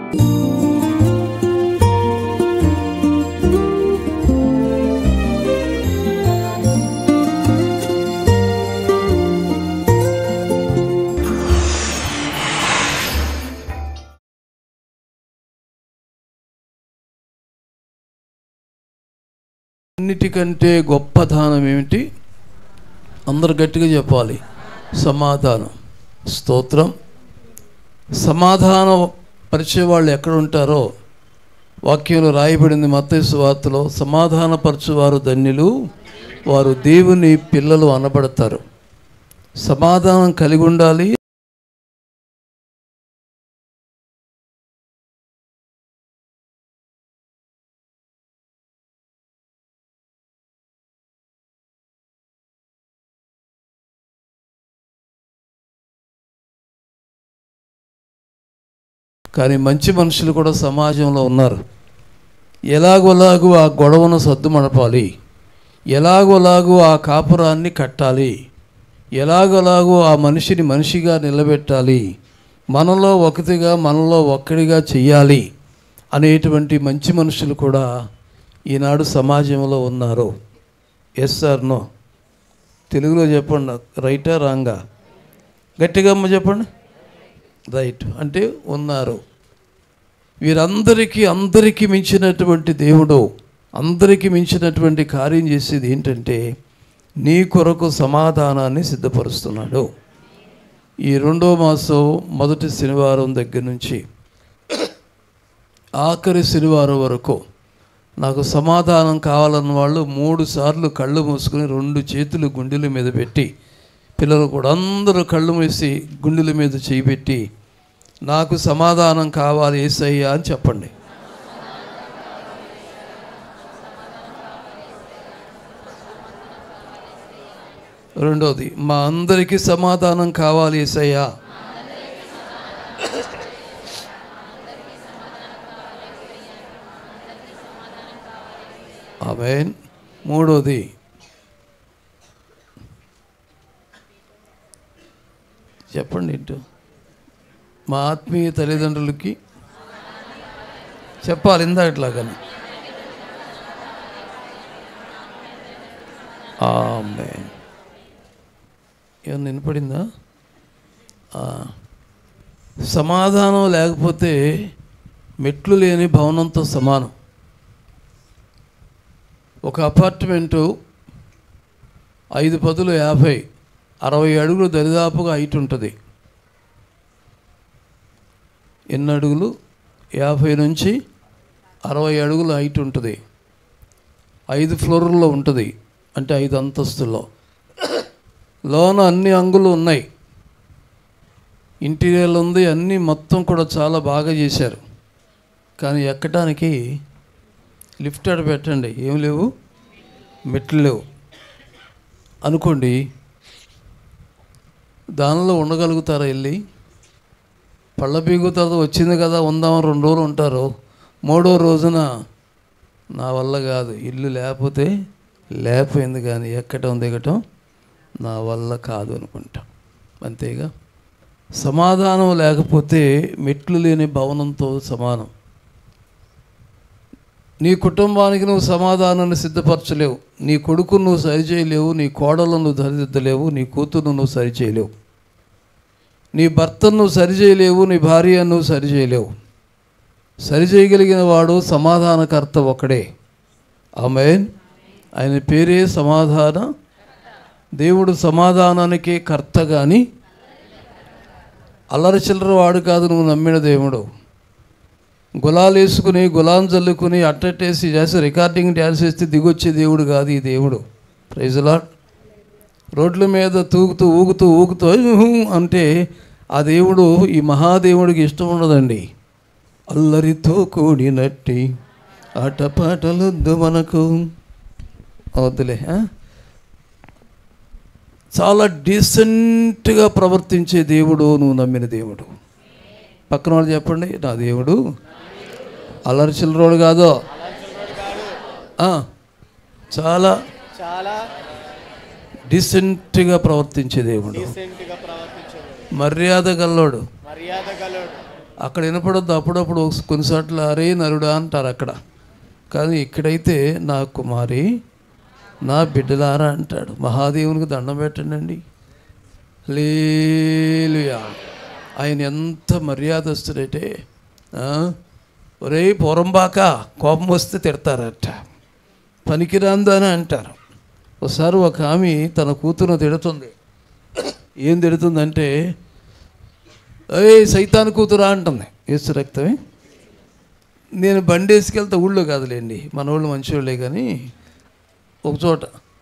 అన్నిటికంటే గొప్ప దానం ఏమిటి అందరు గట్టిగా చెప్పాలి సమాధానం స్తోత్రం సమాధానం పరిచే వాళ్ళు ఎక్కడ ఉంటారో వాక్యంలో రాయబడింది మత్తయి వార్తలో సమాధానపరచువారు ధన్యులు వారు దేవుని పిల్లలు అనబడతారు సమాధానం కలిగి ఉండాలి కానీ మంచి మనుషులు కూడా సమాజంలో ఉన్నారు ఎలాగోలాగూ ఆ గొడవను సర్దుమడపాలి ఎలాగోలాగూ ఆ కాపురాన్ని కట్టాలి ఎలాగోలాగూ ఆ మనిషిని మనిషిగా నిలబెట్టాలి మనలో ఒకటిగా మనలో ఒక్కడిగా చెయ్యాలి అనేటువంటి మంచి మనుషులు కూడా ఈనాడు సమాజంలో ఉన్నారు ఎస్ సార్ నో తెలుగులో చెప్పండి రైటా రాంగా గట్టిగా అమ్మ చెప్పండి రైట్ అంటే ఉన్నారు వీరందరికీ అందరికీ మించినటువంటి దేవుడు అందరికీ మించినటువంటి కార్యం చేసేది ఏంటంటే నీ కొరకు సమాధానాన్ని సిద్ధపరుస్తున్నాడు ఈ రెండో మాసం మొదటి శనివారం దగ్గర నుంచి ఆఖరి శనివారం వరకు నాకు సమాధానం కావాలన్న వాళ్ళు మూడు సార్లు కళ్ళు మూసుకుని రెండు చేతులు గుండెల మీద పెట్టి పిల్లలు కూడా అందరూ కళ్ళు మూసి గుండెల మీద చేయి పెట్టి నాకు సమాధానం కావాలి ఏసయ్యా అని చెప్పండి రెండోది మా అందరికీ సమాధానం కావాలి ఏసయ్యా ఆమెన్ మూడోది చెప్పండి ఏంటో మా ఆత్మీయ తల్లిదండ్రులకి చెప్పాలి ఇందాకట్లాగానే ఆమె ఏమన్నా వినపడిందా ఆ. సమాధానం లేకపోతే మెట్లు లేని భవనంతో సమానం ఒక అపార్ట్మెంటు ఐదు పదులు యాభై అరవై అడుగులు దరిదాపుగా హైట్ ఉంటుంది ఎన్ని అడుగులు యాభై నుంచి అరవై అడుగుల హైట్ ఉంటుంది ఐదు ఫ్లోర్లో ఉంటుంది అంటే ఐదు అంతస్తుల్లో లోన అన్ని అంగులు ఉన్నాయి ఇంటీరియర్ ఉంది అన్నీ మొత్తం కూడా చాలా బాగా చేశారు కానీ ఎక్కడానికి లిఫ్ట్ ఆడ పెట్టండి ఏం లేవు మెట్లు లేవు అనుకోండి దానిలో ఉండగలుగుతారా వెళ్ళి పళ్ళ బీగు తర్వాత వచ్చింది కదా ఉందాం రెండు రోజులు ఉంటారు మూడో రోజున నా వల్ల కాదు ఇల్లు లేకపోతే లేకపోయింది కానీ ఎక్కటం దిగటం నా వల్ల కాదు అనుకుంటా అంతేగా సమాధానం లేకపోతే మెట్లు లేని భవనంతో సమానం నీ కుటుంబానికి నువ్వు సమాధానాన్ని సిద్ధపరచలేవు నీ కొడుకును నువ్వు సరిచేయలేవు నీ కోడలను నువ్వు సరిదిద్దలేవు నీ కూతురును నువ్వు సరిచేయలేవు నీ భర్తను నువ్వు సరిచేయలేవు నీ భార్యను నువ్వు సరిచేయలేవు సరిచేయగలిగిన వాడు సమాధానకర్త ఒకడే ఆమెన్ ఆయన పేరే సమాధాన దేవుడు సమాధానానికే కర్త కానీ అల్లరి చిల్లర వాడు కాదు నువ్వు నమ్మిన దేవుడు గులాలు వేసుకుని గులాం చల్లుకుని అట్టట్టేసి చేసి రికార్డింగ్ డ్యాన్స్ వేస్తే దిగొచ్చే దేవుడు కాదు ఈ దేవుడు ప్రైజులా రోడ్ల మీద తూగుతూ ఊగుతూ ఊగుతూ "ఉహు" అంటే ఆ దేవుడు ఈ మహాదేవుడికి ఇష్టం ఉండదండి అల్లరితో కూడినట్టి ఆటపాటలొద్దు మనకు వద్దులే ఆ? చాలా డీసెంట్గా ప్రవర్తించే దేవుడు నువ్వు నమ్మిన దేవుడు పక్కన వాళ్ళు చెప్పండి నా దేవుడు అల్లరి చిల్లరోడు కాదో ఆ, చాలా చాలా డీసెంట్గా ప్రవర్తించే దేవుడు డీసెంట్ గా ప్రవర్తించడు మర్యాద గల్లోడు మర్యాద గలడు అక్కడ వినపడద్దు అప్పుడప్పుడు కొన్నిసార్లు అరే నరుడా అంటారు అక్కడ కానీ ఇక్కడైతే నా కుమారి నా బిడ్డలారా అంటాడు మహాదేవునికి దండం పెట్టండి లేలుయా ఆయన ఎంత మర్యాదస్తుడైతే ఆ, ఒరే పొరంబాక కోపం వస్తే తిడతారట పనికిరాందని అంటారు ఒకసారి ఒక ఆమె తన కూతురును తిడుతుంది ఏం తిడుతుందంటే ఏ సైతాన్ కూతురా అంటుంది ఏసు రక్తమే నేను బండి వేసుకెళ్తే ఊళ్ళో కాదులేండి మన వాళ్ళు మంచివాళ్ళే కానీ ఒక చోట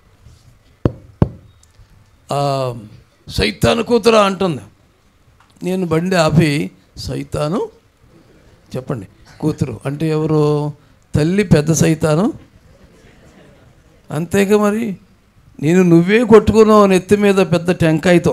ఆ, సైతాను కూతురా అంటుంది నేను బండి ఆపి సైతాను చెప్పండి కూతురు అంటే ఎవరు తల్లి పెద్ద సైతాను అంతేగా మరి నేను నువ్వే కొట్టుకున్నావు నెత్తి మీద పెద్ద టెంకాయతో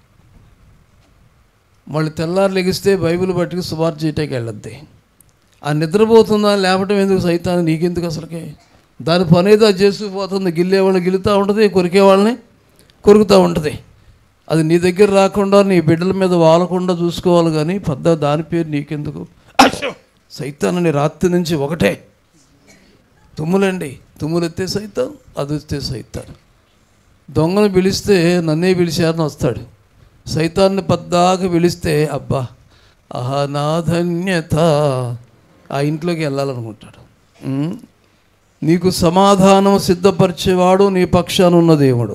మళ్ళీ తెల్లారు లెగిస్తే బైబిల్ పట్టుకు సుమారు చేయటానికి వెళ్ళద్ది ఆ నిద్రపోతుందా లేపటం ఎందుకు సైతాన్ని నీకెందుకు అసలుకే దాని పని ఏదో అది చేసుకుపోతుంది గిల్లే వాళ్ళని గిలుతూ ఉంటుంది కొరికే వాళ్ళని కొరుకుతూ ఉంటుంది అది నీ దగ్గర రాకుండా నీ బిడ్డల మీద వాలకుండా చూసుకోవాలి కానీ పెద్ద దాని పేరు నీకెందుకు అశ్శో! సైతానని రాత్రి నుంచి ఒకటే తుమ్ములండి తుమ్ములు ఎత్తే సైతాన్ అది వస్తే సైతాన్ దొంగను పిలిస్తే నన్నే పిలిచారని వస్తాడు సైతాన్ని పద్దాక పిలిస్తే అబ్బా ఆహా నా ధన్యత ఆ ఇంట్లోకి వెళ్ళాలనుకుంటాడు ఉమ్. నీకు సమాధానం సిద్ధపరిచేవాడు నీ పక్షాన ఉన్న దేవుడు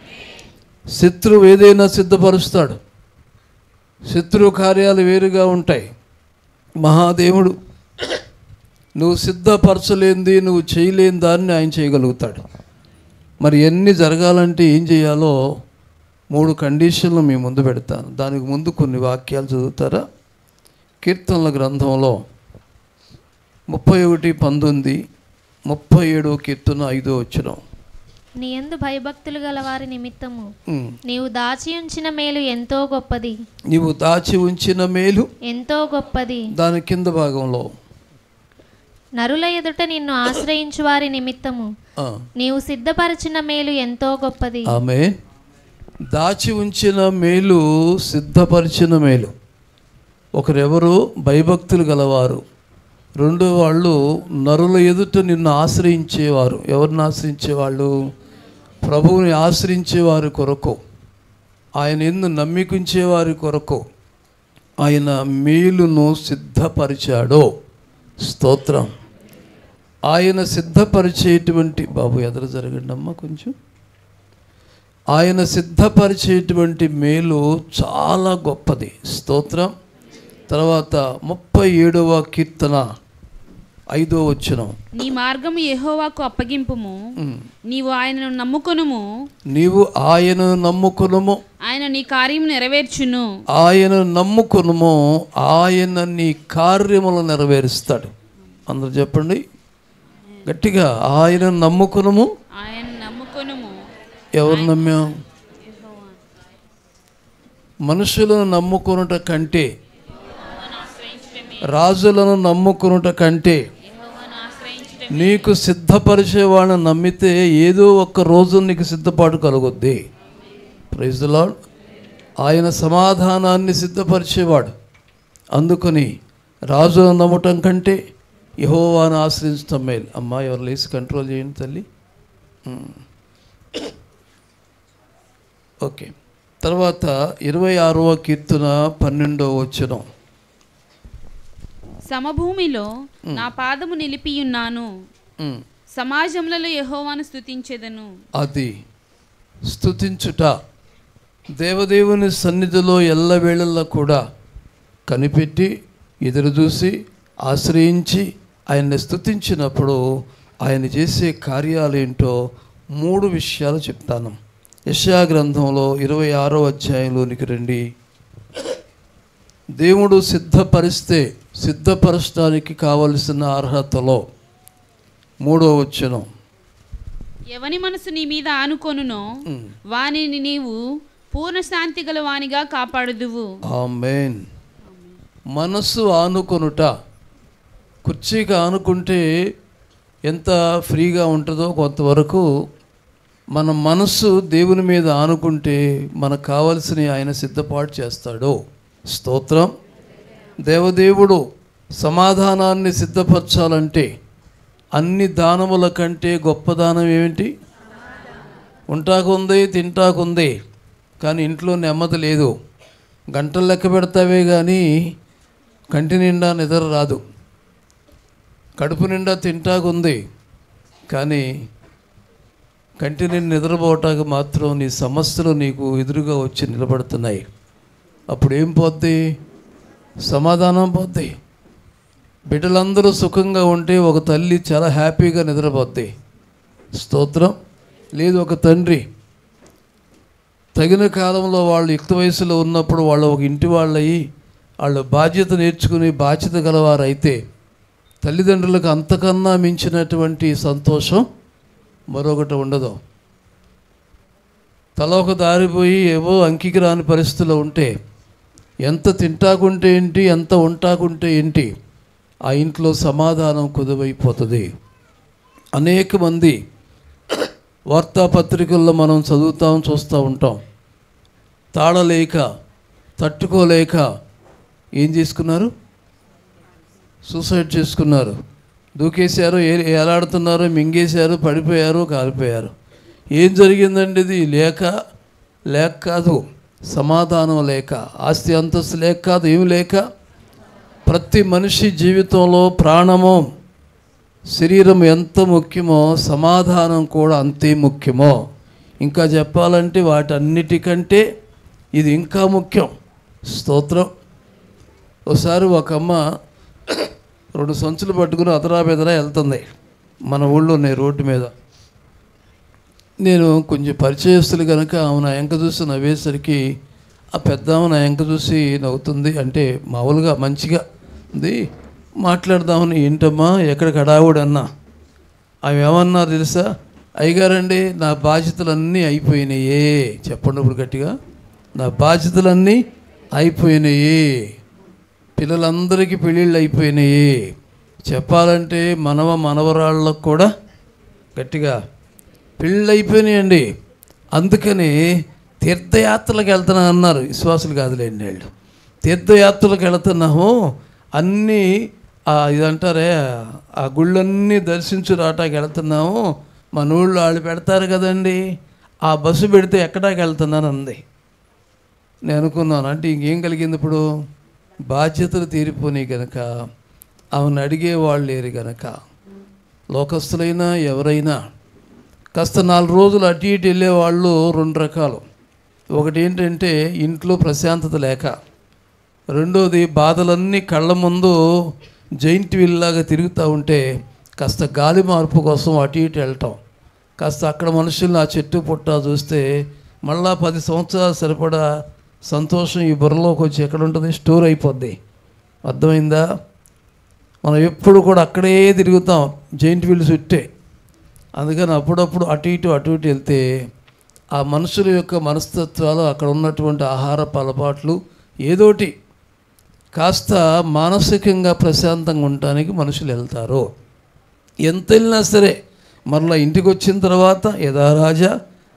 శత్రువు ఏదైనా సిద్ధపరుస్తాడు శత్రువు కార్యాలు వేరుగా ఉంటాయి మహాదేవుడు నువ్వు సిద్ధపరచలేంది నువ్వు చేయలేని దాన్ని ఆయన చేయగలుగుతాడు మరి ఎన్ని జరగాలంటే ఏం చేయాలో మూడు కండిషన్లు మీ ముందు పెడతాను దానికి ముందు కొన్ని వాక్యాలు చదువుతారా కీర్తనల గ్రంథంలో ముప్పై ఒకటి పంతొమ్మిది ముప్పై ఏడో కీర్తన ఐదో వచ్చిన నీ యందు భయభక్తులు గల వారి నిమిత్తము నీవు దాచి ఉంచిన మేలు ఎంతో గొప్పది నీవు దాచి ఉంచిన మేలు ఎంతో గొప్పది దాని కింద భాగంలో నరుల ఎదుట నిన్ను ఆశ్రయించు వారి నిమిత్తము ఆ, నీవు సిద్ధపరిచిన మేలు ఎంతో గొప్పది ఆమె దాచి ఉంచిన మేలు సిద్ధపరిచిన మేలు ఒకరెవరు భయభక్తులు గలవారు రెండో వాళ్ళు నరుల ఎదుట నిన్ను ఆశ్రయించేవారు ఎవరిని ఆశ్రయించేవాళ్ళు ప్రభువుని ఆశ్రయించేవారి కొరకు ఆయన ఎందు నమ్మికుంచేవారి కొరకు ఆయన మేలును సిద్ధపరిచాడో స్తోత్రం ఆయన సిద్ధపరిచేటువంటి బాబు ఎదురు జరగండి అమ్మా కొంచెం ఆయన సిద్ధపరిచేటువంటి మేలు చాలా గొప్పది స్తోత్రం తర్వాత ముప్పై ఏడవ కీర్తన ఐదో వచ్చినం నీ మార్గము యెహోవాకు అప్పగింపుము నీవు ఆయనను నమ్ముకొనుము నీవు ఆయనను నమ్ముకునుము ఆయన నీ కార్యము నెరవేర్చును ఆయన నమ్ముకునుము ఆయన నీ కార్యములు నెరవేరుస్తాడు అందరు చెప్పండి గట్టిగా ఆయన నమ్ముకునుము ఆయన నమ్ముకొనుము ఎవరు నమ్మాం మనుషులను నమ్ముకొనుట కంటే రాజులను నమ్ముకొనుట కంటే నీకు సిద్ధపరిచే వాళ్ళని నమ్మితే ఏదో ఒక్క రోజు నీకు సిద్ధపాటు కలుగుద్ది ప్రైజ్ లాడ్ ఆయన సమాధానాన్ని సిద్ధపరిచేవాడు అందుకని రాజులను నమ్మటం కంటే యహోవాను ఆశ్రయించటం మేలు అమ్మా ఎవరు లేచి కంట్రోల్ చేయండి తల్లి ఉమ్. ఓకే తర్వాత ఇరవై ఆరవ కీర్తన పన్నెండవ వచనం సమభూమిలో నా పాదము నిలిపియున్నాను ఉమ్. సమాజములలో యెహోవాను స్తుతించెదను అది స్తుతించుట దేవదేవుని సన్నిధిలో ఎల్లవేళల్లో కూడా కనిపెట్టి ఎదురుచూసి ఆశ్రయించి ఆయన్ని స్తుతించినప్పుడు ఆయన చేసే కార్యాలేంటో మూడు విషయాలు చెప్తాను యశా గ్రంథంలో ఇరవై ఆరో అధ్యాయంలోనికి రండి దేవుడు సిద్ధపరిస్తే సిద్ధపరచడానికి కావలసిన అర్హతలో మూడో వచనం ఎవని మనసు నీ మీద ఆనుకొనునో వానిని నీవు పూర్ణ శాంతి గల వానిగా కాపాడుదువు ఆమెన్ మనస్సు ఆనుకొనుట కుర్చీకి ఆనుకుంటే ఎంత ఫ్రీగా ఉంటుందో కొంతవరకు మన మనస్సు దేవుని మీద ఆనుకుంటే మనకు కావలసిన ఆయన సిద్ధపాటు చేస్తాడు స్తోత్రం దేవదేవుడు సమాధానాన్ని సిద్ధపరచాలంటే అన్ని దానముల కంటే గొప్ప దానం ఏమిటి ఉంటాకుంది తింటాకుంది కానీ ఇంట్లో నెమ్మది లేదు గంటలు లెక్క పెడతావే కానీ కంటి నిండా నిద్ర రాదు కడుపు నిండా తింటాకుంది కానీ కంటి నిండా నిద్రపోవటానికి మాత్రం నీ సమస్యలు నీకు ఎదురుగా వచ్చి నిలబడుతున్నాయి అప్పుడు ఏం పోద్ది సమాధానం పోద్ది బిడ్డలందరూ సుఖంగా ఉంటే ఒక తల్లి చాలా హ్యాపీగా నిద్రపోద్ది స్తోత్రం లేదు ఒక తండ్రి తగిన కాలంలో వాళ్ళు యుక్త వయసులో ఉన్నప్పుడు వాళ్ళు ఒక ఇంటి వాళ్ళయి వాళ్ళు బాధ్యత నేర్చుకుని బాధ్యత గలవారైతే తల్లిదండ్రులకు అంతకన్నా మించినటువంటి సంతోషం మరొకటి ఉండదు తల ఒక దారిపోయి ఏవో అంకికి రాని పరిస్థితిలో ఉంటే ఎంత తింటాకుంటే ఏంటి ఎంత ఉంటాకుంటే ఏంటి ఆ ఇంట్లో సమాధానం కుదువైపోతుంది అనేక మంది వార్తాపత్రికల్లో మనం చదువుతాం చూస్తూ ఉంటాం తాళలేక తట్టుకోలేక ఏం చేసుకున్నారు సూసైడ్ చేసుకున్నారు దూకేశారు ఏ ఎలాడుతున్నారు మింగేశారు పడిపోయారు కాలిపోయారు ఏం జరిగిందండి ఇది లేక లేక కాదు సమాధానం లేక ఆస్తి అంతస్తు లేక కాదు ఏమి లేక ప్రతి మనిషి జీవితంలో ప్రాణము శరీరం ఎంత ముఖ్యమో సమాధానం కూడా అంతే ముఖ్యమో ఇంకా చెప్పాలంటే వాటన్నిటికంటే ఇది ఇంకా ముఖ్యం స్తోత్రం ఒకసారి ఒక అమ్మ రెండు సంచులు పట్టుకుని అదరా బెదరా వెళ్తుంది మన ఊళ్ళో ఉన్నాయి రోడ్డు మీద నేను కొంచెం పరిచయస్తులు కనుక ఆమె నా ఎంక చూసి నవ్వేసరికి ఆ పెద్ద ఆమె నా ఎంక చూసి నవ్వుతుంది అంటే మామూలుగా మంచిగా ఉంది మాట్లాడదామని ఏంటమ్మా ఎక్కడ కడావుడు అన్నా ఆమె ఏమన్నారు తెలుసా అయ్యగారండి నా బాధ్యతలన్నీ అయిపోయినాయే చెప్పండి ఇప్పుడు గట్టిగా నా బాధ్యతలన్నీ అయిపోయినాయి పిల్లలందరికీ పెళ్ళిళ్ళు అయిపోయినాయి చెప్పాలంటే మనవ మనవరాళ్ళకు కూడా గట్టిగా పెళ్ళిళ్ళు అయిపోయినాయండి అందుకని తీర్థయాత్రలకు వెళ్తున్నా అన్నారు విశ్వాసులు కాదులేండి వాళ్ళు తీర్థయాత్రలకు వెళ్తున్నాము అన్నీ ఆ ఇదంటారే ఆ గుళ్ళన్నీ దర్శించు రావటానికి వెళ్తున్నాము మన ఊళ్ళో వాళ్ళు పెడతారు కదండి ఆ బస్సు పెడితే ఎక్కడానికి వెళ్తున్నాను అంది నేను అనుకున్నాను అంటే ఇంకేం కలిగింది ఇప్పుడు బాధ్యతలు తీరిపోయి గనక ఆమెను అడిగే వాళ్ళు లేరు గనక లోకస్తులైనా ఎవరైనా కాస్త నాలుగు రోజులు అటు ఇటు వెళ్ళే వాళ్ళు రెండు రకాలు ఒకటి ఏంటంటే ఇంట్లో ప్రశాంతత లేక రెండోది బాధలన్నీ కళ్ళ ముందు జైంట్ వీల్లాగా తిరుగుతూ ఉంటే కాస్త గాలి మార్పు కోసం అటు ఇటు వెళ్ళటం కాస్త అక్కడ మనుషుల్ని ఆ చెట్టు పుట్ట చూస్తే మళ్ళా పది సంవత్సరాలు సరిపడా సంతోషం ఈ బుర్రలోకి వచ్చి ఎక్కడ ఉంటుంది స్టోర్ అయిపోద్ది అర్థమైందా మనం ఎప్పుడు కూడా అక్కడే తిరుగుతాం జైంట్ వీల్ చుట్టే అందుకని అప్పుడప్పుడు అటు ఇటు అటు ఇటు వెళ్తే ఆ మనుషుల యొక్క మనస్తత్వాలు అక్కడ ఉన్నటువంటి ఆహార అలవాట్లు ఏదోటి కాస్త మానసికంగా ప్రశాంతంగా ఉండటానికి మనుషులు వెళ్తారు ఎంత వెళ్ళినా సరే మరలా ఇంటికి వచ్చిన తర్వాత యథా రాజా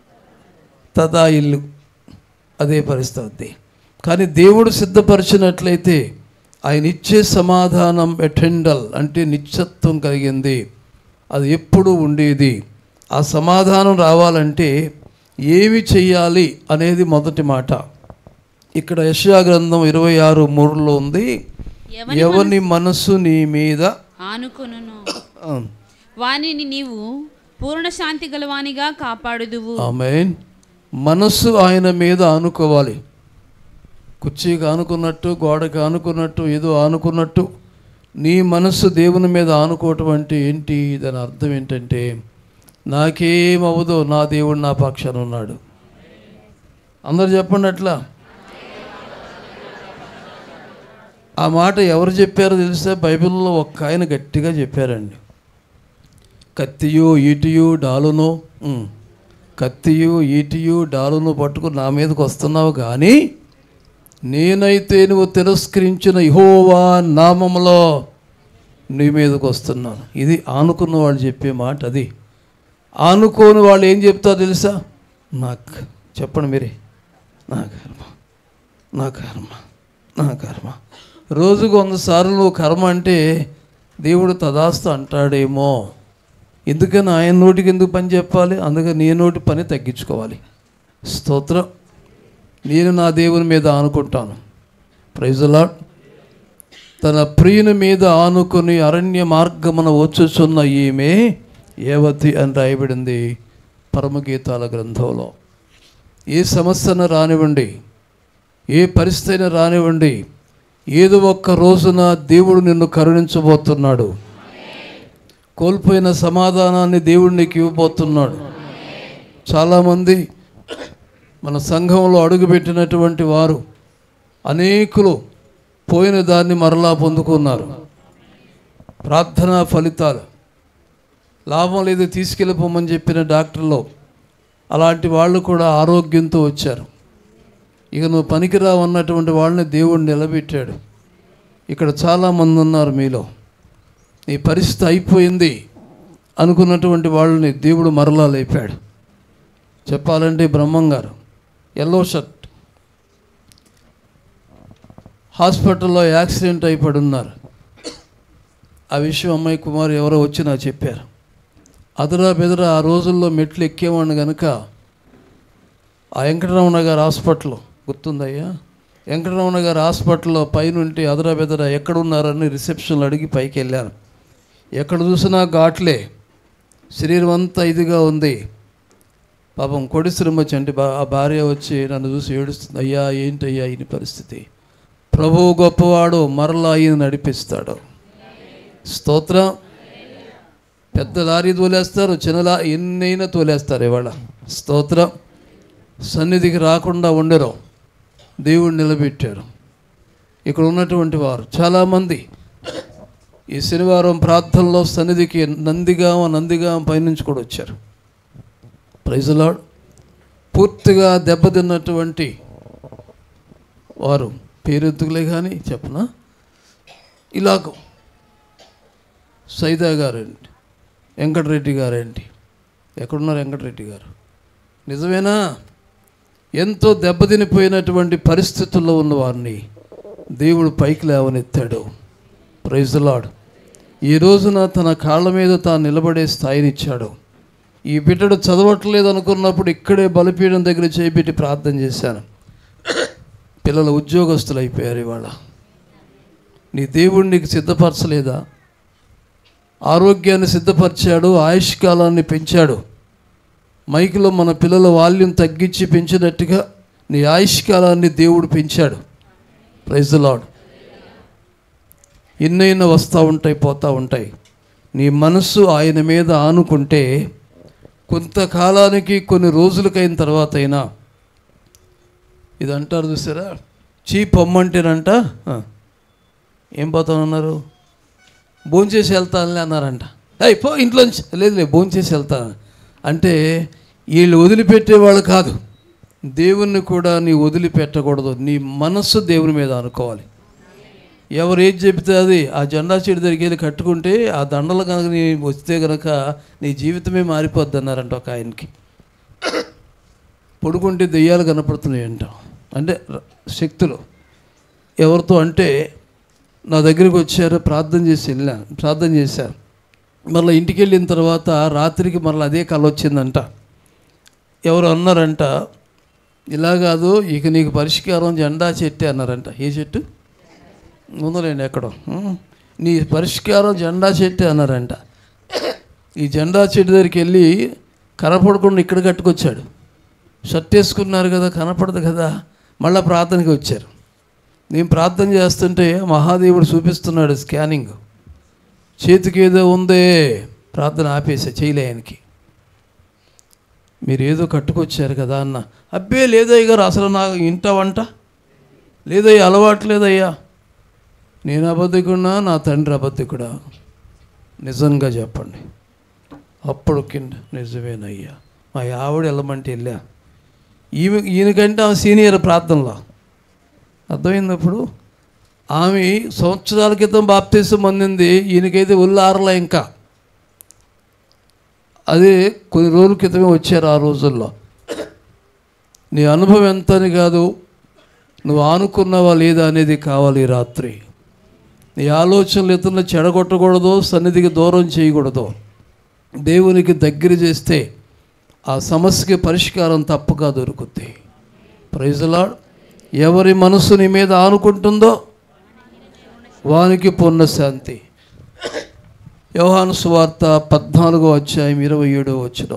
తదా ఇల్లు అదే పరిస్థితి కానీ దేవుడు సిద్ధపరిచినట్లయితే ఆయన ఇచ్చే సమాధానం ఎటెండల్ అంటే నిత్యత్వం కలిగింది అది ఎప్పుడూ ఉండేది ఆ సమాధానం రావాలంటే ఏమి చెయ్యాలి అనేది మొదటి మాట ఇక్కడ యశా గ్రంథం ఇరవై ఆరు మూడులో ఉంది ఎవని మనసు నీ మీద ఆనుకొనును ఆ, వానిని నీవు పూర్ణ శాంతి గలవానిగా కాపాడుదువు ఆమేన్ మనస్సు ఆయన మీద ఆనుకోవాలి కుర్చీకి ఆనుకున్నట్టు గోడకి ఆనుకున్నట్టు ఏదో ఆనుకున్నట్టు నీ మనస్సు దేవుని మీద ఆనుకోవటం అంటే ఏంటి దాని అర్థం ఏంటంటే నాకేమవదో నా దేవుడు నా పక్షాన ఉన్నాడు అందరు చెప్పండి అట్లా ఆ మాట ఎవరు చెప్పారో తెలిస్తే బైబిల్లో ఒక్క ఆయన గట్టిగా చెప్పారండి కత్తియు ఈటియు డాలును ఉమ్. కత్తియు ఈటియు డాలును పట్టుకుని నా మీదకి వస్తున్నావు కానీ నేనైతే నువ్వు తిరస్కరించిన ఇహోవా నామములో నీ మీదకి వస్తున్నాను ఇది ఆనుకున్న వాళ్ళు చెప్పే మాట అది ఆనుకోని వాళ్ళు ఏం చెప్తారో తెలుసా నాకు చెప్పండి మీరే నా కర్మ నా కర్మ నా కర్మ రోజుకు వంద సార్లు నువ్వు కర్మ అంటే దేవుడు తదాస్తు అంటాడేమో ఎందుకని ఆయన నోటికి ఎందుకు పని చెప్పాలి అందుకని నీ నోటి పని తగ్గించుకోవాలి స్తోత్రం నేను నా దేవుని మీద ఆనుకుంటాను ప్రైజులా తన ప్రియుని మీద ఆనుకుని అరణ్య మార్గమున వచ్చుచున్న ఈమె ఏవతి అని రాయబడింది పరమగీతాల గ్రంథంలో ఏ సమస్యను రానివ్వండి ఏ పరిస్థితిని రానివ్వండి ఏదో ఒక్క రోజున దేవుడు నిన్ను కరుణించబోతున్నాడు కోల్పోయిన సమాధానాన్ని దేవుడు నీకు ఇవ్వబోతున్నాడు చాలామంది మన సంఘంలో అడుగుపెట్టినటువంటి వారు అనేకులు పోయిన దాన్ని మరలా పొందుకున్నారు ప్రార్థనా ఫలితాలు లాభం లేదు తీసుకెళ్ళిపోమని చెప్పిన డాక్టర్లో అలాంటి వాళ్ళు కూడా ఆరోగ్యంతో వచ్చారు ఇక నువ్వు పనికిరావు అన్నటువంటి వాళ్ళని దేవుడు నిలబెట్టాడు ఇక్కడ చాలామంది ఉన్నారు మీలో నీ పరిస్థితి అయిపోయింది అనుకున్నటువంటి వాళ్ళని దేవుడు మరలా లేపాడు చెప్పాలంటే బ్రహ్మం గారు ఎల్లో షర్ట్ హాస్పిటల్లో యాక్సిడెంట్ అయిపడి ఉన్నారు ఆ విషయం అమ్మాయి కుమార్ ఎవరో వచ్చి నాకు చెప్పారు అదరా బెదరా ఆ రోజుల్లో మెట్లు ఎక్కేవాడిని కనుక ఆ వెంకటరమణ గారి హాస్పిటల్ గుర్తుందయ్యా వెంకటరమణ గారి హాస్పిటల్లో పైనుంటి అదరా బెదరా ఎక్కడున్నారని రిసెప్షన్లో అడిగి పైకి వెళ్ళాను ఎక్కడ చూసినా ఘాట్లే శరీరం అంతా ఇదిగా ఉంది పాపం కొడిశ్రమ వచ్చి అంటే బా- ఆ భార్య వచ్చి నన్ను చూసి ఏడుస్తుంది అయ్యా ఏంటయ్యా ఈయన పరిస్థితి ప్రభువు గొప్పవాడు మరలా ఈయన నడిపిస్తాడు స్తోత్రం పెద్ద లారీ తోలేస్తారు చిన్న లా ఎన్నైనా తోలేస్తారు ఇవాళ స్తోత్రం సన్నిధికి రాకుండా ఉండరు దేవుడు నిలబెట్టారు ఇక్కడ ఉన్నటువంటి వారు చాలామంది ఈ శనివారం ప్రార్థనలో సన్నిధికి నందిగామ నందిగామ పైనుంచి కూడా వచ్చారు ప్రైజలాడ్ పూర్తిగా దెబ్బతిన్నటువంటి వారు పేరెత్తుకులే కానీ చెప్పనా ఇలాగ సైదా గారేంటి వెంకటరెడ్డి గారేంటి ఎక్కడున్నారు వెంకటరెడ్డి గారు నిజమేనా ఎంతో దెబ్బతినిపోయినటువంటి పరిస్థితుల్లో ఉన్న వారిని దేవుడు పైకి లేవనెత్తాడు ప్రైజ్ లాడ్ ఈ రోజున తన కాళ్ళ మీద తాను నిలబడే స్థాయినిచ్చాడు ఈ బిడ్డడు చదవట్లేదు అనుకున్నప్పుడు ఇక్కడే బలిపీఠం దగ్గర చేపెట్టి ప్రార్థన చేశాను పిల్లలు ఉద్యోగస్తులు అయిపోయారు ఇవాళ నీ దేవుడు నీకు సిద్ధపరచలేదా ఆరోగ్యాన్ని సిద్ధపరిచాడు ఆయుష్ కాలాన్ని పెంచాడు మైకులో మన పిల్లల వాల్యూమ్ తగ్గించి పెంచినట్టుగా నీ ఆయుష్ కాలాన్ని దేవుడు పెంచాడు ప్రైజ్ లాడ్ ఎన్నైనా వస్తూ ఉంటాయి పోతూ ఉంటాయి నీ మనస్సు ఆయన మీద ఆనుకుంటే కొంతకాలానికి కొన్ని రోజులకైన తర్వాత అయినా ఇది అంటారు చూసారా చీ పొమ్మంటేనంట ఆ, ఏం పోతానన్నారు భోంచేసి వెళ్తానులే అన్నారంట అయ్యి పో ఇంట్లోంచి లేదు లేదు భోంచేసి వెళ్తాను అంటే వీళ్ళు వదిలిపెట్టేవాళ్ళు కాదు దేవుణ్ణి కూడా నీ వదిలిపెట్టకూడదు నీ మనస్సు దేవుని మీద అనుకోవాలి ఎవరు ఏది చెబితే అది ఆ జెండా చెడు దగ్గరికి వెళ్ళి కట్టుకుంటే ఆ దండలు కనుక నీ వస్తే కనుక నీ జీవితమే మారిపోద్ది అన్నారంట ఒక ఆయనకి పడుకుంటే దెయ్యాలు కనపడుతున్నాయి అంట అంటే ర- శక్తులు ఎవరితో అంటే నా దగ్గరికి వచ్చారు ప్రార్థన చేసి వెళ్ళాను ప్రార్థన చేశారు మళ్ళీ ఇంటికి వెళ్ళిన తర్వాత రాత్రికి మళ్ళీ అదే కళ వచ్చిందంట ఎవరు అన్నారంట ఇలా కాదు ఇక నీకు పరిష్కారం జెండా చెట్టే అన్నారంట ఏ చెట్టు ఉందలేండి ఎక్కడో ఉం. నీ పరిష్కారం జెండా చెట్టు అన్నారంట ఈ జెండా చెట్టు దగ్గరికి వెళ్ళి కనపడకుండా ఇక్కడ కట్టుకొచ్చాడు షర్ట్ వేసుకున్నారు కదా కనపడదు కదా మళ్ళీ ప్రార్థనకి వచ్చారు నేను ప్రార్థన చేస్తుంటే మహాదేవుడు చూపిస్తున్నాడు స్కానింగ్ చేతికి ఏదో ఉందే ప్రార్థన ఆపేసా చేయలే ఆయనకి మీరు ఏదో కట్టుకొచ్చారు కదా అన్న అబ్బే లేదయ్య గారు అసలు నాకు ఇంట వంట లేదయ్యా అలవాటు లేదయ్యా నేను అబద్ధికున్నా నా తండ్రి అబద్ధికుడా నిజంగా చెప్పండి అప్పుడు కింద నిజమేనయ్యా మా ఆవిడ వెళ్ళమంటే వెళ్ళా ఈమె ఈయనకంటే ఆమె సీనియర్ ప్రార్థనలో అర్థమైంది అప్పుడు ఆమె సంవత్సరాల క్రితం బాప్తీసం అందింది ఈయనకైతే ఉల్లారలే ఇంకా అదే కొన్ని రోజుల క్రితమే వచ్చారు ఆ రోజుల్లో నీ అనుభవం ఎంత అని కాదు నువ్వు ఆనుకున్నావా లేదా అనేది కావాలి ఈ రాత్రి నీ ఆలోచనలు ఇతరులను చెడగొట్టకూడదు సన్నిధికి దూరం చేయకూడదు దేవునికి దగ్గర చేస్తే ఆ సమస్యకి పరిష్కారం తప్పగా దొరుకుద్ది ప్రైజలా ఎవరి మనసు నీ మీద ఆనుకుంటుందో వానికి పూర్ణ శాంతి యోహాను సువార్త పద్నాలుగో అధ్యాయం ఇరవై ఏడో వచ్చిన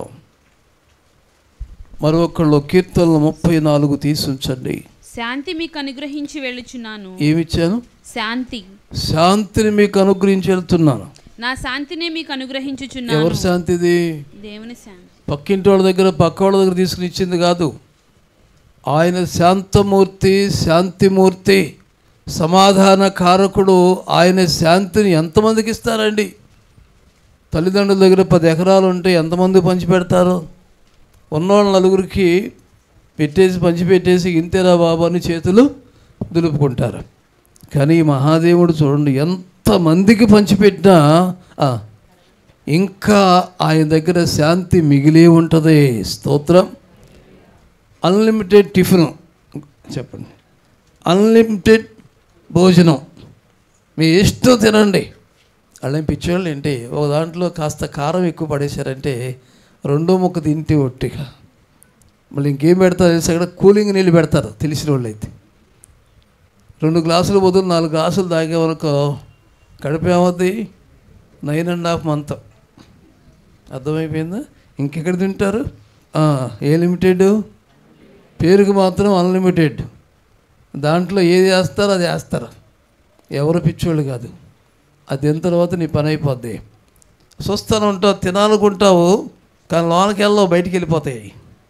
మరొకళ్ళు కీర్తనలు ముప్పై నాలుగు తీసుంచండి శాంతి మీకు అనుగ్రహించి వెళ్ళుచున్నాను ఏమిచ్చాను శాంతి శాంతిని మీకు అనుగ్రహించి వెళ్తున్నాను నా శాంతినే మీకు అనుగ్రహించుచున్నాను ఎవరి శాంతిది దేవుని శాంతి పక్కింటి వాళ్ళ దగ్గర పక్క వాళ్ళ దగ్గర తీసుకుని ఇచ్చింది కాదు ఆయన శాంతమూర్తి శాంతిమూర్తి సమాధాన కారకుడు ఆయన శాంతిని ఎంతమందికి ఇస్తారండి తల్లిదండ్రుల దగ్గర పది ఎకరాలు ఉంటే ఎంతమంది పంచిపెడతారు ఉన్నవాళ్ళ నలుగురికి పెట్టేసి పంచిపెట్టేసి ఇంతేరా బాబు అని చేతులు దులుపుకుంటారు కానీ ఈ మహాదేవుడు చూడండి ఎంతమందికి పంచిపెట్టినా ఆ, ఇంకా ఆయన దగ్గర శాంతి మిగిలి ఉంటుంది స్తోత్రం అన్లిమిటెడ్ టిఫిన్ చెప్పండి అన్లిమిటెడ్ భోజనం మీ ఇష్టం తినండి వాళ్ళేం పిచ్చోళ్ళు ఏంటి ఒక దాంట్లో కాస్త కారం ఎక్కువ పడేశారంటే రెండో ముక్క తింటే ఒట్టిగా మళ్ళీ ఇంకేం పెడతారు తెలిసి అక్కడ కూలింగ్ నీళ్ళు పెడతారు తెలిసిన వాళ్ళు అయితే రెండు గ్లాసులు బదులు నాలుగు గ్లాసులు తాగే వరకు కడుపు ఏమవుద్ది నైన్ అండ్ హాఫ్ మంత్ అర్థమైపోయిందా ఇంకెక్కడ తింటారు ఆ, ఏ లిమిటెడ్ పేరుకి మాత్రం అన్లిమిటెడ్ దాంట్లో ఏది వేస్తారో అది వేస్తారు ఎవరు పిచ్చోళ్ళు కాదు అది తిన్న తర్వాత నీ పని అయిపోద్ది చూస్తాను ఉంటావు తినాలనుకుంటావు కానీ లోనకి వెళ్ళవు బయటికి వెళ్ళిపోతాయి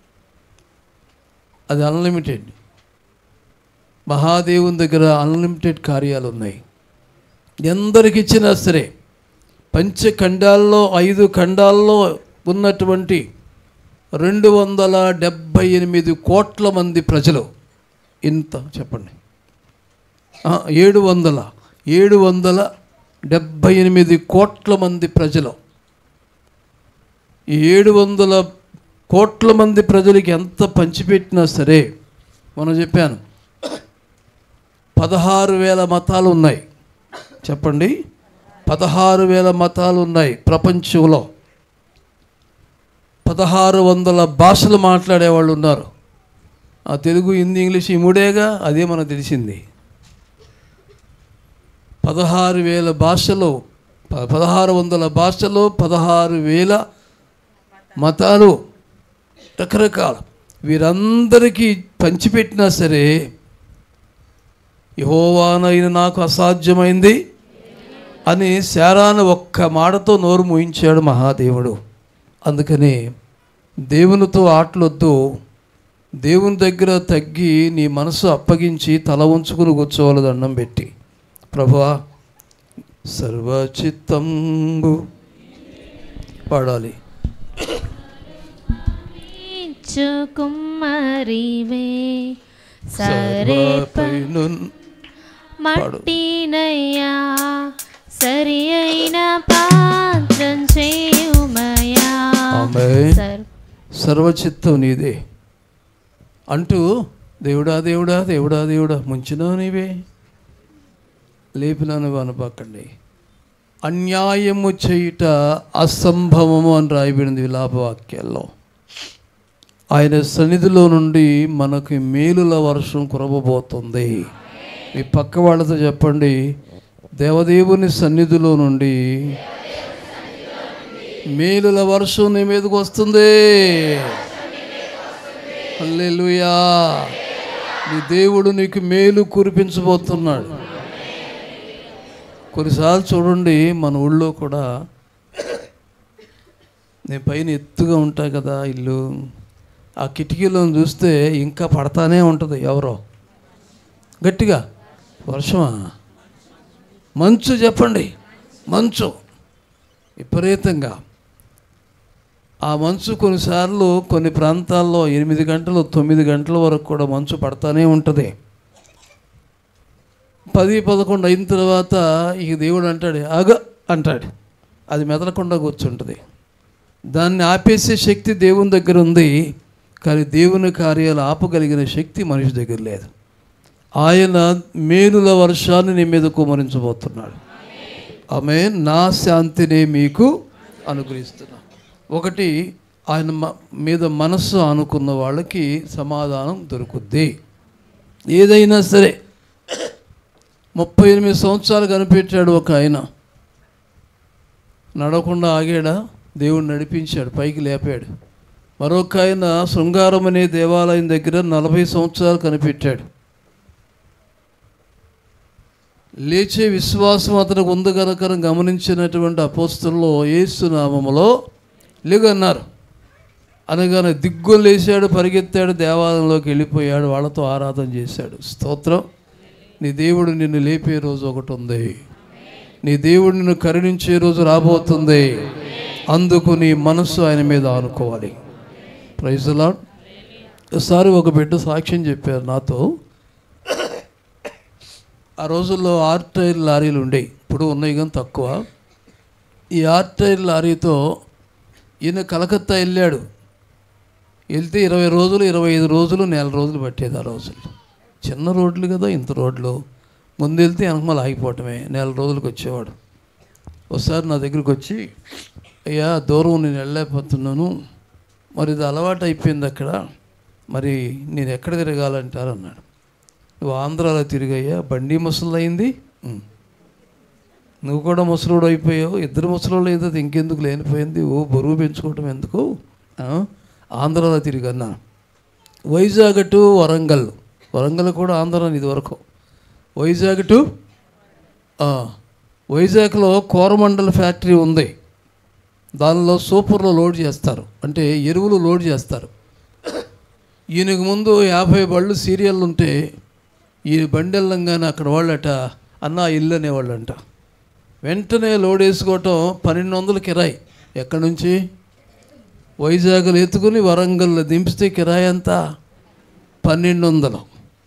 అది అన్లిమిటెడ్ మహాదేవుని దగ్గర అన్లిమిటెడ్ కార్యాలు ఉన్నాయి ఎందరికి ఇచ్చినా సరే పంచఖండాల్లో ఐదు ఖండాల్లో ఉన్నటువంటి రెండు వందల డెబ్భై ఎనిమిది కోట్ల మంది ప్రజలు ఇంత చెప్పండి ఆ, ఏడు వందల ఏడు వందల డెబ్భై ఎనిమిది కోట్ల మంది ప్రజలు ఈ ఏడు వందల కోట్ల మంది ప్రజలకి ఎంత పంచిపెట్టినా సరే మనం చెప్పాను పదహారు వేల మతాలు ఉన్నాయి చెప్పండి పదహారు వేల మతాలు ఉన్నాయి ప్రపంచంలో పదహారు వందల భాషలు మాట్లాడేవాళ్ళు ఉన్నారు ఆ తెలుగు హిందీ ఇంగ్లీష్ ఈ మూడేగా అదే మనకు తెలిసింది పదహారు వేల భాషలు ప- పదహారు వందల భాషలు పదహారు వేల మతాలు రకరకాల వీరందరికీ పంచిపెట్టినా సరే యహోవానైన నాకు అసాధ్యమైంది అని శారాను ఒక్క మాటతో నోరు మూయించాడు మహాదేవుడు అందుకని దేవునితో ఆటలొద్దు దేవుని దగ్గర తగ్గి నీ మనసు అప్పగించి తల ఉంచుకుని కూర్చోవాలి దండం పెట్టి ప్రభువా సర్వచిత్తంబు పాడాలి కుమ్మరివే సరే సర్వపైనున్ మట్టినయ్యా సరి అయిన పాత్రం చేయుమయా ఆమేన్. సర్ సర్వచిత్తం నీదే అంటూ దేవుడా దేవుడా దేవుడా దేవుడా ముంచినా నీవే లేపినా నువ్వు అనపక్కండి అన్యాయము చేయుట అసంభవము అని రాయబడింది విలాపవాక్యాల్లో ఆయన సన్నిధిలో నుండి మనకి మేలుల వర్షం కురవబోతుంది మీ పక్క వాళ్ళతో చెప్పండి దేవదేవుని సన్నిధిలో నుండి మేలుల వర్షం నీ మీదకి వస్తుంది హల్లెలూయా నీ దేవుడు నీకు మేలు కురిపించబోతున్నాడు కొన్నిసార్లు చూడండి మన ఊళ్ళో కూడా నేను పైన ఎత్తుగా ఉంటా కదా ఇల్లు ఆ కిటికీలో చూస్తే ఇంకా పడతానే ఉంటుంది ఎవరో గట్టిగా వర్షమా మంచు చెప్పండి మంచు విపరీతంగా ఆ మంచు కొన్నిసార్లు కొన్ని ప్రాంతాల్లో ఎనిమిది గంటలు తొమ్మిది గంటల వరకు కూడా మంచు పడతానే ఉంటుంది పది పదకొండు అయిన తర్వాత ఇక దేవుడు అంటాడు అగ అంటాడు అది మెదలకుండా కూర్చుంటుంది దాన్ని ఆపేసే శక్తి దేవుని దగ్గర ఉంది కానీ దేవుని కార్యాలు ఆపగలిగిన శక్తి మనిషి దగ్గర లేదు ఆయన మేలుల వర్షాన్ని నీ మీద కుమరించబోతున్నాడు ఆమె నా శాంతిని మీకు అనుగ్రహిస్తున్నా ఒకటి ఆయన మ- మీద మనస్సు అనుకున్న వాళ్ళకి సమాధానం దొరుకుద్ది ఏదైనా సరే ముప్పై ఎనిమిది సంవత్సరాలు కనిపెట్టాడు ఒక ఆయన నడవకుండా ఆగాడా దేవుడు నడిపించాడు పైకి లేపాడు మరొక ఆయన శృంగారం అనే దేవాలయం దగ్గర నలభై సంవత్సరాలు కనిపెట్టాడు లేచే విశ్వాసం అతనికి ఉంది కనుక గమనించినటువంటి అపోస్తుల్లో యేసు నామములో లేగన్నారు అనగానే దిగ్గు లేచాడు పరిగెత్తాడు దేవాలయంలోకి వెళ్ళిపోయాడు వాళ్ళతో ఆరాధన చేశాడు స్తోత్రం నీ దేవుడు నిన్ను లేపే రోజు ఒకటి ఉంది నీ దేవుడు నిన్ను కరుణించే రోజు రాబోతుంది అందుకు నీ మనస్సు ఆయన మీద ఆనుకోవాలి ప్రైజ్లా ఒకసారి ఒక బిడ్డ సాక్ష్యం చెప్పారు నాతో ఆ రోజుల్లో ఆర్ టైర్ లారీలు ఉండేవి ఇప్పుడు ఉన్నాయి కానీ తక్కువ ఈ ఆర్ టైర్ లారీతో ఈయన కలకత్తా వెళ్ళాడు వెళ్తే ఇరవై రోజులు ఇరవై ఐదు రోజులు నెల రోజులు పట్టేది ఆ రోజుల్లో చిన్న రోడ్లు కదా ఇంత రోడ్లు ముందు వెళ్తే వెనకమాల ఆగిపోవటమే నెల రోజులకు వచ్చేవాడు ఒకసారి నా దగ్గరికి వచ్చి అయ్యా దూరం నేను వెళ్ళలేకపోతున్నాను మరి ఇది అలవాటు అయిపోయింది అక్కడ మరి నేను ఎక్కడ తిరగాలంటారు అన్నాడు నువ్వు ఆంధ్రాలో తిరిగయ్యా బండి ముసలు అయింది "ఉం." నువ్వు కూడా ముసలోడు అయిపోయావు ఇద్దరు ముసలోళ్ళు అయితే ఇంకెందుకు లేనిపోయింది ఓ బరువు పెంచుకోవటం ఎందుకు ఆ? ఆంధ్రాలో తిరిగన్నా వైజాగ్ టు వరంగల్ వరంగల్ కూడా ఆంధ్ర ఇది వరకు వైజాగ్ టు ఆ, వైజాగ్లో కోరమండల్ ఫ్యాక్టరీ ఉంది దానిలో సూపర్లో లోడ్ చేస్తారు అంటే ఎరువులు లోడ్ చేస్తారు ఈయనకు ముందు యాభై బళ్ళు సీరియల్ ఉంటే ఈ బండి వెళ్ళంగానే అక్కడ వాళ్ళట అన్న ఇల్లు అనేవాళ్ళంట వెంటనే లోడ్ వేసుకోవటం పన్నెండు వందలు కిరాయి ఎక్కడి నుంచి వైజాగ్లో ఎత్తుకుని వరంగల్లో దింపితే కిరాయి ఎంత పన్నెండు వందలు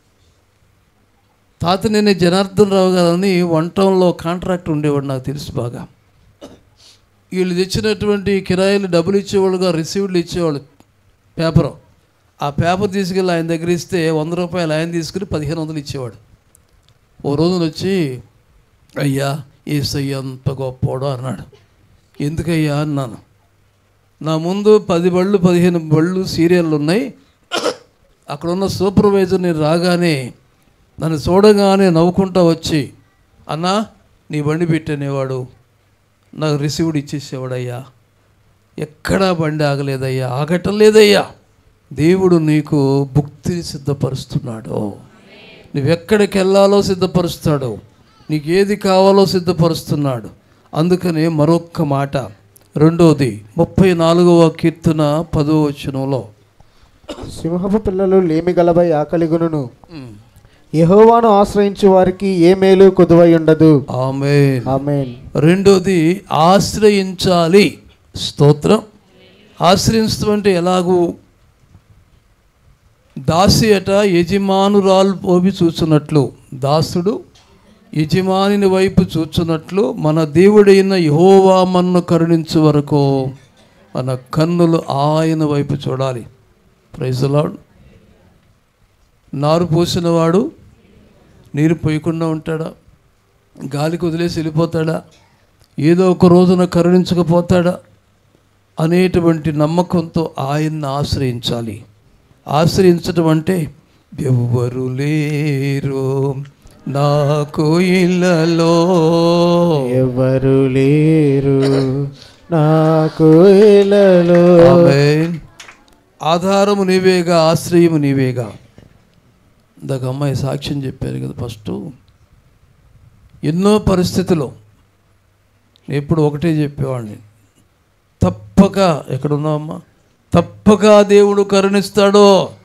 తాత నేను జనార్దన్ రావు గారని వంటంలో కాంట్రాక్ట్ ఉండేవాడు నాకు తెలుసు బాగా వీళ్ళు తెచ్చినటువంటి కిరాయిలు డబ్బులు ఇచ్చేవాళ్ళుగా రిసీవ్డ్లు ఇచ్చేవాళ్ళు పేపరు ఆ పేపర్ తీసుకెళ్ళి ఆయన దగ్గర ఇస్తే వంద రూపాయలు ఆయన తీసుకుని పదిహేను వందలు ఇచ్చేవాడు ఓ రోజున వచ్చి అయ్యా ఏసయ్య అంత గొప్పోడు అన్నాడు ఎందుకయ్యా అన్నాను నా ముందు పది బళ్ళు పదిహేను బళ్ళు సీరియళ్ళు ఉన్నాయి అక్కడ ఉన్న సూపర్వైజర్ నేను రాగానే నన్ను చూడగానే నవ్వుకుంటా వచ్చి అన్నా నీ బండి పెట్టనేవాడు నాకు రిసీవ్డ్ ఇచ్చేసేవాడయ్యా ఎక్కడా బండి ఆగలేదయ్యా ఆగటం లేదయ్యా దేవుడు నీకు భుక్తిని సిద్ధపరుస్తున్నాడు నువ్వెక్కడికి వెళ్ళాలో సిద్ధపరుస్తాడు నీకు ఏది కావాలో సిద్ధపరుస్తున్నాడు అందుకని మరొక్క మాట రెండోది ముప్పై నాలుగవ కీర్తన పదో వచనంలో సింహపు పిల్లలు లేమి గలబై ఆకలిగును యెహోవాను ఆశ్రయించు వారికి ఏ మేలు కొదువై ఉండదు ఆమె ఆమేన్ రెండోది ఆశ్రయించాలి స్తోత్రం ఆశ్రయించడం అంటే ఎలాగూ దాసి అట యజమానురాలు పోవి చూచున్నట్లు దాసుడు యజమానిని వైపు చూచున్నట్లు మన దేవుడైన యహోవా మన్ను కరుణించు వరకు మన కన్నులు ఆయన వైపు చూడాలి ప్రైజలాడు నారు పోసినవాడు నీరు పోయకుండా ఉంటాడా గాలికి వదిలేసి వెళ్ళిపోతాడా ఏదో ఒక రోజున కరుణించకపోతాడా అనేటువంటి నమ్మకంతో ఆయన్ని ఆశ్రయించాలి ఆశ్రయించడం అంటే ఎవ్వరు లేరు నాకు ఇళ్ళలో ఎవరు లేరు నాకు ఇలలో ఆమేన్. ఆధారము నీవేగా ఆశ్రయము నీవేగా ఇందాక అమ్మాయి సాక్ష్యం చెప్పారు కదా ఫస్ట్ ఎన్నో పరిస్థితుల్లో నేను ఎప్పుడు ఒకటే చెప్పేవాడిని తప్పక ఎక్కడున్నావమ్మా తప్పక దేవుడు కరుణిస్తాడో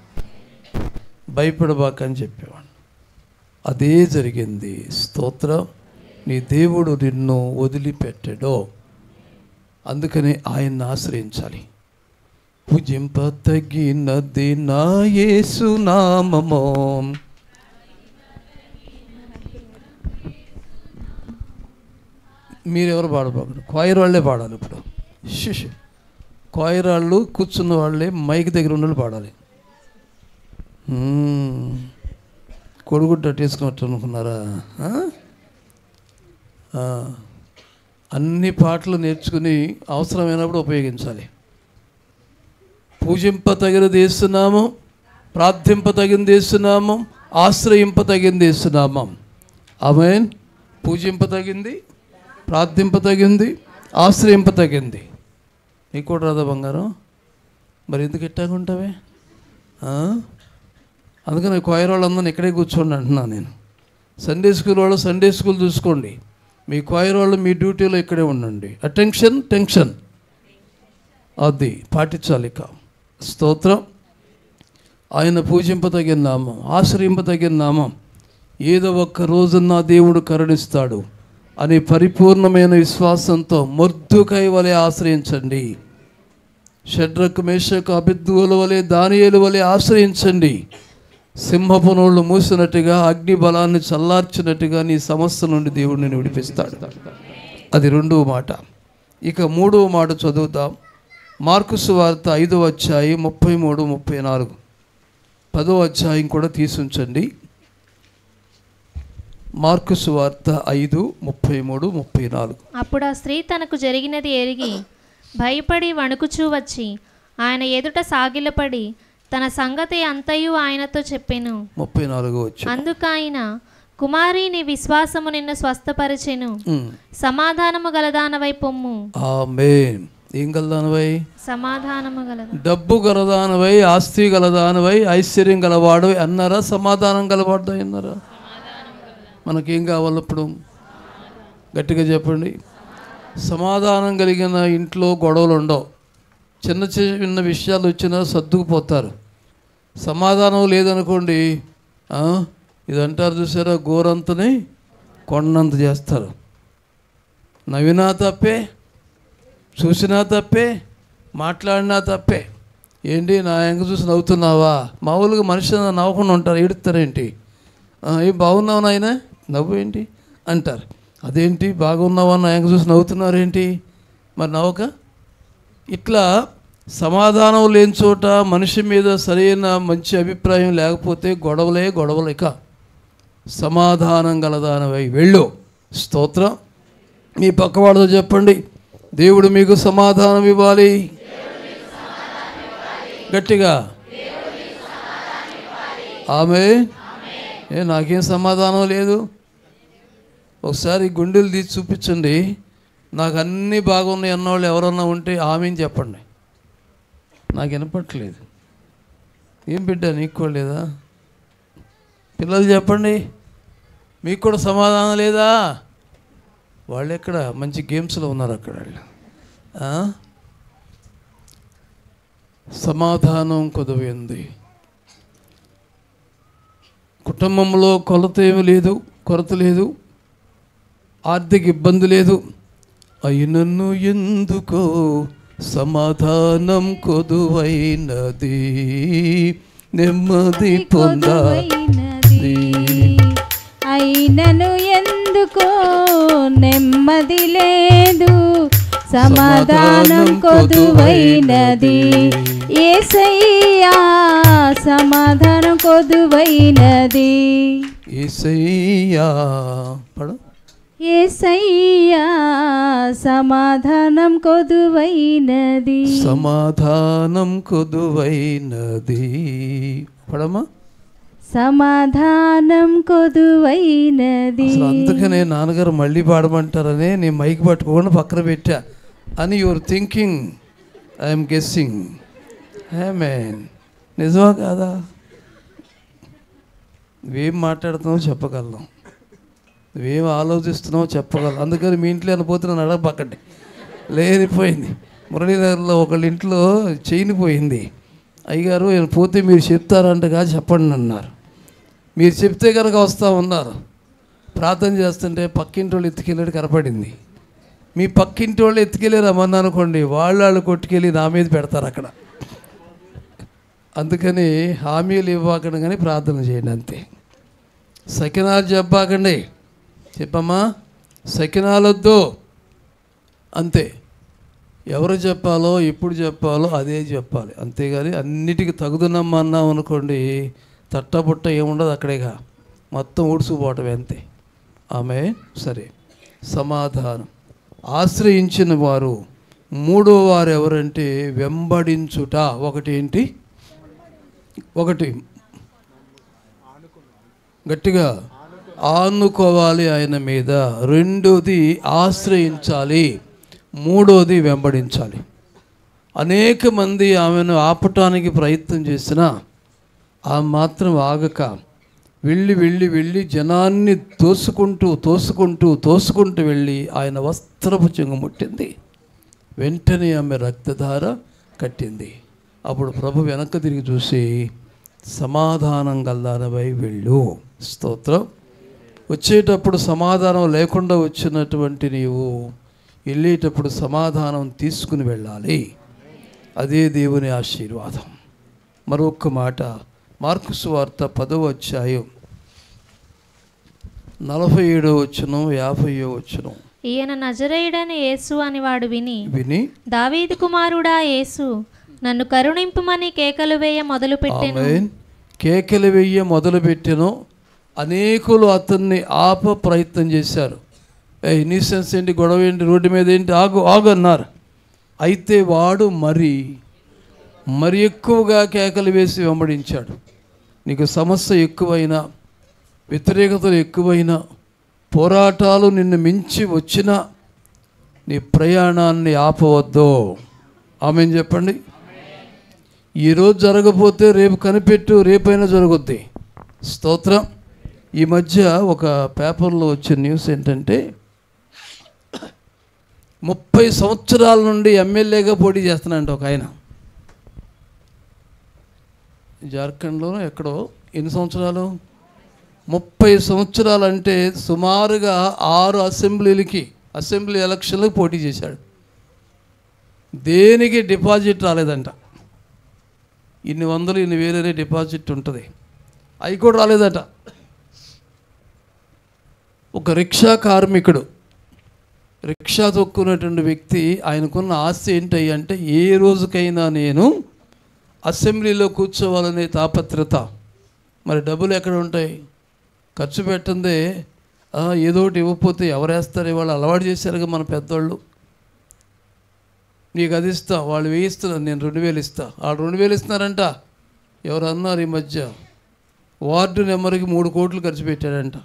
భయపడబాక అని చెప్పేవాడిని అదే జరిగింది స్తోత్రం నీ దేవుడు నిన్ను వదిలిపెట్టడో అందుకని ఆయన్ని ఆశ్రయించాలి పూజింప తగినది నా యేసు నామమో మీరెవరు పాడబాకండి క్వాయిర్ వాళ్ళే పాడాలి ఇప్పుడు శిష్ క్వాయిర్ వాళ్ళు కూర్చున్న వాళ్ళే మైక్ దగ్గర ఉన్న వాళ్ళు పాడాలి మ్మ్. కొడుగుడ్డ అట్టేసుకున్నట్టు అనుకున్నారా ఆ? ఆ. అన్ని పాటలు నేర్చుకుని అవసరమైనప్పుడు ఉపయోగించాలి పూజింప తగినది వేస్తున్నాము ప్రార్థింప తగింది వేస్తున్నాము ఆశ్రయింప తగింది వేస్తున్నాము ఆమెన్ పూజింప తగింది ప్రార్థింప తగింది ఆశ్రయింప తగింది నీకు కూడా రాదా బంగారం మరి ఎందుకు ఎట్టాగుంటావే ఆ? అందుకని కోయర్ వాళ్ళందరినీ ఇక్కడే కూర్చోండి అంటున్నాను నేను సండే స్కూల్ వాళ్ళు సండే స్కూల్ చూసుకోండి మీ కోయర్ వాళ్ళు మీ డ్యూటీలో ఇక్కడే ఉండండి అటెన్షన్ టెన్షన్ అది పాటించాలి ఇక స్తోత్రం ఆయన పూజింపదగిన నామం ఆశ్రయింపదగిన నామం ఏదో ఒక్క రోజున దేవుడు కరుణిస్తాడు అని పరిపూర్ణమైన విశ్వాసంతో మొర్దుకై వలె ఆశ్రయించండి షడ్రకు మేషకు అభిద్దువుల వలె దానియేలు వలె ఆశ్రయించండి సింహపు నోళ్ళు మూసినట్టుగా అగ్ని బలాన్ని చల్లార్చినట్టుగా నీ సమస్య నుండి దేవుడు నిన్ను విడిపిస్తాడు అది రెండవ మాట ఇక మూడవ మాట చదువుతాం మార్కుసు వార్త ఐదవ అధ్యాయం ముప్పై మూడు ముప్పై నాలుగు పదో అధ్యాయం కూడా తీసుంచండి మార్కుసు వార్త ఐదు ముప్పై మూడు ముప్పై నాలుగు అప్పుడు ఆ స్త్రీ తనకు జరిగినది ఎరిగి భయపడి వణుకుచూ వచ్చి ఆయన ఎదుట సాగిలపడి తన సంగతి అంతయు ఆయనతో చెప్పెను ముప్పై నాలుగు వచ్చి అందుకాయన కుమారి నీ విశ్వాసము నిన్ను స్వస్థపరిచెను సమాధానము గలదానవై పొమ్ము ఆమేన్ ఏం గలదానవై సమాధానము గలదా డబ్బు గలదానవై ఆస్తి గలదానవై ఐశ్వర్యం గలవాడవై అన్నారా సమాధానం గలవాడు అన్నారా మనకేం కావాలి ఇప్పుడు గట్టిగా చెప్పండి సమాధానం కలిగిన ఇంట్లో గొడవలు ఉండవు చిన్న చిన్న విషయాలు వచ్చినా సర్దుకుపోతారు సమాధానం లేదనుకోండి ఆ, ఇది అంటారు చూసారా గోరంతని కొండంత చేస్తారు నవ్వినా తప్పే చూసినా తప్పే మాట్లాడినా తప్పే ఏంటి నా ఎంగ చూసి నవ్వుతున్నావా మామూలుగా మనిషి నవ్వకుండా ఉంటారు ఏడుస్తారేంటి "ఆ, ఏం బాగున్నావు నాయన నవ్వు ఏంటి అంటారు అదేంటి బాగున్నావా నా ఎంగ చూసి నవ్వుతున్నారేంటి మరి నవ్వక ఇట్లా సమాధానం లేని చోట మనిషి మీద సరైన మంచి అభిప్రాయం లేకపోతే గొడవలే గొడవలేక సమాధానం గలదానవై వెళ్ళు స్తోత్రం మీ పక్కవాడితో చెప్పండి దేవుడు మీకు సమాధానం ఇవ్వాలి గట్టిగా ఆమె ఏ నాకేం సమాధానం లేదు ఒకసారి గుండెలు తీసి చూపించండి నాకు అన్నీ బాగున్నాయి అన్నవాళ్ళు ఎవరన్నా ఉంటే ఆమె అని చెప్పండి నాకు వినపట్లేదు ఏం బిడ్డ నీకు కూడా లేదా పిల్లలు చెప్పండి మీకు కూడా సమాధానం లేదా వాళ్ళు ఎక్కడ మంచి గేమ్స్లో ఉన్నారు అక్కడ వాళ్ళు ఆ? సమాధానం కొదవైంది కుటుంబంలో కొలత ఏమి లేదు కొరత లేదు ఆర్థిక ఇబ్బంది లేదు అయినను ఎందుకో సమాధానం కొదువైనది నెమ్మది పొందా కొదువైనది. అయినను ఎందుకో నెమ్మది లేదు సమాధానం కొదువైనది ఏసయ్యా సమాధానం కొదువైనది ఏసయ్యా పడు ఏసయ్యా సమాధానం కొదువైనది సమాధానం కొదువైనది పడమ్మా సమాధానం కొదువైనది అసలు అందుకనే నాన్నగారు మళ్ళీ పాడమంటారనే నేను మైక్ పట్టుకోకుండా పక్కన పెట్టా అని your thinking I'm guessing hey man నిజమా కాదా నువ్వేం మాట్లాడుతున్నావో చెప్పగలం నువ్వేం ఆలోచిస్తున్నావో చెప్పగలం అందుకని మీ ఇంట్లో అనిపోతే నన్ను అడగపక్కండి లేనిపోయింది మురళీనగర్లో ఒకళ్ళ ఇంట్లో చైన్ పోయింది అయ్యగారు ఈయన పోతే మీరు చెప్తారంటగా చెప్పండి అన్నారు మీరు చెప్తే కనుక వస్తా ఉన్నారు ప్రార్థన చేస్తుంటే పక్కింటి వాళ్ళు ఎత్తుకెళ్ళాడు కనపడింది మీ పక్కింటి వాళ్ళు ఎత్తుకెళ్ళి రమ్మని అనుకోండి వాళ్ళు వాళ్ళు కొట్టుకెళ్ళి నా మీద పెడతారు అక్కడ అందుకని హామీలు ఇవ్వకండి కానీ ప్రార్థన చేయండి అంతే సకినాలు చెప్పాకండి చెప్పమ్మా సకినాలు వద్దు అంతే ఎవరు చెప్పాలో ఎప్పుడు చెప్పాలో అదే చెప్పాలి అంతేగాని అన్నిటికీ తగుదనమ్మా అన్నాం అనుకోండి తట్టబుట్ట ఏముండదు అక్కడేగా మొత్తం ఊడ్చుకుపోవటం అంతే ఆమె సరే సమాధానం ఆశ్రయించిన వారు మూడో వారు ఎవరంటే వెంబడించుట ఒకటి ఏంటి ఒకటి గట్టిగా ఆనుకోవాలి ఆయన మీద రెండోది ఆశ్రయించాలి మూడోది వెంబడించాలి అనేక మంది ఆమెను ఆపటానికి ప్రయత్నం చేసినా ఆమె మాత్రం ఆగక వెళ్ళి వెళ్ళి వెళ్ళి జనాన్ని తోసుకుంటూ తోసుకుంటూ తోసుకుంటూ వెళ్ళి ఆయన వస్త్రపు చెంగు ముట్టింది వెంటనే ఆమె రక్తధార కట్టింది అప్పుడు ప్రభు వెనక్కి తిరిగి చూసి సమాధానం గల్దానవై వెళ్ళు స్తోత్రం వచ్చేటప్పుడు సమాధానం లేకుండా వచ్చినటువంటి నీవు వెళ్ళేటప్పుడు సమాధానం తీసుకుని వెళ్ళాలి అదే దేవుని ఆశీర్వాదం మరొక మాట మార్కుసు వార్త పదవ అధ్యాయం నలభై ఏడో వచ్చును యాభైయో వచ్చును ఈయన నజరేయుడని యేసు అని వాడు విని విని దావీదు కుమారుడా యేసు నన్ను కరుణింపుమని కేకలు వేయ మొదలుపెట్టెను ఆమెన్ కేకలు వెయ్య మొదలుపెట్టెను అనేకులు అతన్ని ఆప ప్రయత్నం చేశారు ఏ నీసెన్స్ ఏంటి గొడవ ఏంటి రోడ్డు మీద ఏంటి ఆగు ఆగు అన్నారు అయితే వాడు మరి మరి ఎక్కువగా కేకలు వేసి వెంబడించాడు నీకు సమస్య ఎక్కువైనా వ్యతిరేకతలు ఎక్కువైనా పోరాటాలు నిన్ను మించి వచ్చినా నీ ప్రయాణాన్ని ఆపవద్దు ఆమె చెప్పండి ఈరోజు జరగపోతే రేపు కనిపెట్టు రేపైనా జరుగుద్ది స్తోత్రం ఈ మధ్య ఒక పేపర్లో వచ్చిన న్యూస్ ఏంటంటే ముప్పై సంవత్సరాల నుండి ఎమ్మెల్యేగా పోటీ చేస్తున్నాడంట ఒక ఆయన జార్ఖండ్లోనో ఎక్కడో ఎన్ని సంవత్సరాలు ముప్పై సంవత్సరాలు అంటే సుమారుగా ఆరు అసెంబ్లీలకి అసెంబ్లీ ఎలక్షన్లకు పోటీ చేశాడు దేనికి డిపాజిట్ రాలేదంట ఇన్ని వందలు ఇన్ని వేలనే డిపాజిట్ ఉంటుంది అవి కూడా రాలేదట ఒక రిక్షా కార్మికుడు రిక్షా తొక్కున్నటువంటి వ్యక్తి ఆయనకున్న ఆస్తి ఏంటి అంటే ఏ రోజుకైనా నేను అసెంబ్లీలో కూర్చోవాలనే తాపత్రత మరి డబ్బులు ఎక్కడ ఉంటాయి ఖర్చు పెట్టందే ఆ, ఏదో ఒకటి ఇవ్వకపోతే ఎవరేస్తారు వాళ్ళు అలవాటు చేశారుగా మన పెద్దోళ్ళు నీకు అది ఇస్తా వాళ్ళు వేయిస్తున్నారు నేను రెండు వేలు ఇస్తా వాళ్ళు రెండు వేలు ఇస్తున్నారంట ఎవరు అన్నారు ఈ మధ్య వార్డు నెంబర్కి మూడు కోట్లు ఖర్చు పెట్టాడంట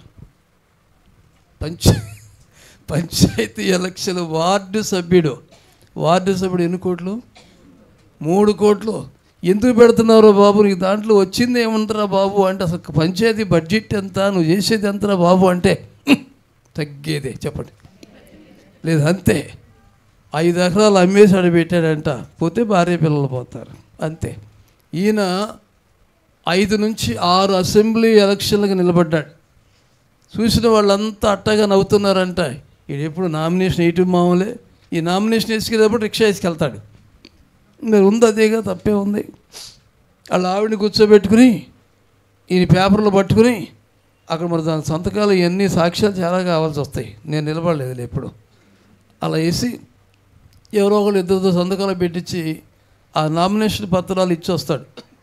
పంచ పంచాయతీ ఎలక్షన్ వార్డు సభ్యుడు వార్డు సభ్యుడు ఎన్ని కోట్లు మూడు కోట్లు ఎందుకు పెడుతున్నారో బాబు నీకు దాంట్లో వచ్చింది ఏమంటారా బాబు అంటే అసలు పంచాయతీ బడ్జెట్ ఎంత నువ్వు చేసేది ఎంతరా బాబు అంటే "హ్మ్, తగ్గేదే చెప్పండి లేదు అంతే ఐదు ఎకరాలు అమ్మేసి ఆడ పెట్టాడంట పోతే భార్య పిల్లలు పోతారు అంతే ఈయన ఐదు నుంచి ఆరు అసెంబ్లీ ఎలక్షన్లకు నిలబడ్డాడు చూసిన వాళ్ళంతా అట్టగా నవ్వుతున్నారంట ఇది ఎప్పుడు నామినేషన్ వేయటం మామూలే ఈ నామినేషన్ వేసుకెళ్ళేటప్పుడు రిక్షా వేసుకెళ్తాడు మరి ఉంది అదేగా తప్పే ఉంది వాళ్ళ ఆవిడని కూర్చోబెట్టుకుని ఈయన పేపర్లు పట్టుకుని అక్కడ మరి దాని సంతకాలు ఇవన్నీ సాక్ష్యాలు చాలా కావాల్సి వస్తాయి నేను నిలబడలేదు ఎప్పుడు అలా వేసి ఎవరో ఒకళ్ళు ఇద్దరితో సంతకాలు పెట్టించి ఆ నామినేషన్ పత్రాలు ఇచ్చి వస్తాడు